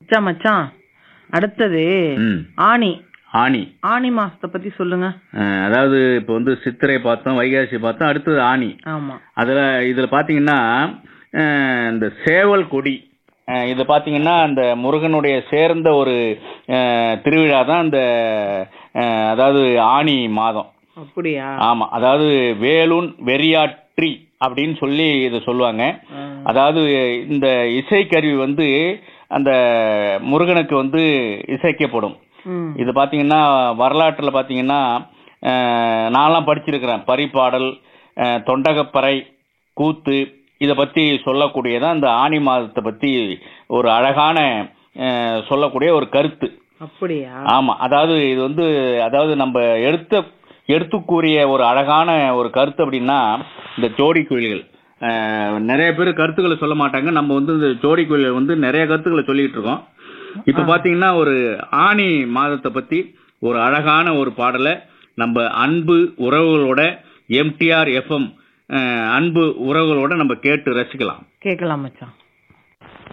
மச்சான் மச்சான் அடுத்தது ம் ஆணி ஆணி ஆணி மாசத்தை பத்தி சொல்லுங்க அஹ், அதாவது இப்போ வந்து சித்திரை பார்த்தோம் வைகாசி பார்த்தோம் அடுத்தது ஆணி ஆமா அதில் இதில் பார்த்தீங்கன்னா அஹ், இந்த சேவல் கொடி அஹ், இது பார்த்தீங்கன்னா அந்த முருகனுடைய சேர்ந்த ஒரு அஹ், திருவிழா தான் இந்த அஹ், அதாவது ஆணி மாதம் அப்படியா ஆமாம் அதாவது வேலுன் வெறியாற்றி அப்படின்னு சொல்லி இதை சொல்லுவாங்க ஆ. அதாவது இந்த இசைக்கருவி வந்து அந்த முருகனுக்கு வந்து இசைக்கப்படும் ம். இது பார்த்தீங்கன்னா வரலாற்றில் பார்த்தீங்கன்னா அஹ், நான்லாம் படிச்சிருக்கிறேன் பரிபாடல் அஹ், தொண்டகப்பறை கூத்து இதை பற்றி சொல்லக்கூடியதான் இந்த ஆனி மாதத்தை பற்றி ஒரு அழகான அஹ், சொல்லக்கூடிய ஒரு கருத்து அப்படியா ஆமா அதாவது இது வந்து அதாவது நம்ம எடுத்த எடுத்து கூறிய ஒரு அழகான ஒரு கருத்து அப்படின்னா இந்த ஜோடி குயில்கள் அஹ், நிறைய பேர் கருத்துக்களை சொல்ல மாட்டாங்க நம்ம வந்து இந்த ஜோடி குயில்கள் வந்து நிறைய கருத்துக்களை சொல்லிட்டு இருக்கோம் இப்ப பாத்தீங்கன்னா ஒரு ஆணி மாதத்தை பத்தி ஒரு அழகான ஒரு பாடலை நம்ம அன்பு உறவுகளோட எம்டிஆர் எஃப்எம் அன்பு உறவுகளோட நம்ம கேட்டு ரசிக்கலாம் கேக்கலாம் மச்சான்